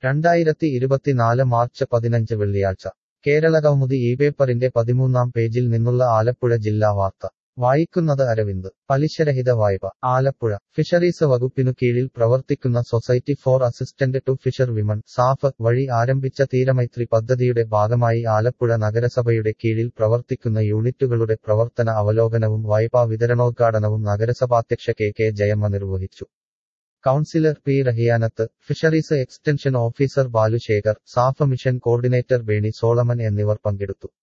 രണ്ടായിരത്തി ഇരുപത്തിനാല് മാർച്ച് പതിനഞ്ച് വെള്ളിയാഴ്ച കേരളകൗമുദി ഈ പേപ്പറിന്റെ പതിമൂന്നാം പേജിൽ നിന്നുള്ള ആലപ്പുഴ ജില്ലാ വാർത്ത വായിക്കുന്നത് അരവിന്ദ് പലിശരഹിത വായ്പ ആലപ്പുഴ ഫിഷറീസ് വകുപ്പിനു കീഴിൽ പ്രവർത്തിക്കുന്ന society for assistant to fisher women SAF വഴി ആരംഭിച്ച തീരമൈത്രി പദ്ധതിയുടെ ഭാഗമായി ആലപ്പുഴ നഗരസഭയുടെ കീഴിൽ പ്രവർത്തിക്കുന്ന യൂണിറ്റുകളുടെ പ്രവർത്തന അവലോകനവും വായ്പാ വിതരണോദ്ഘാടനവും നഗരസഭാധ്യക്ഷ കെ കെ ജയമ്മ നിർവഹിച്ചു councillor P Rahiyanath fisheries extension officer Balusekhar SAF mission coordinator Bernie Solomon എന്നിവർ പങ്കെടുത്തു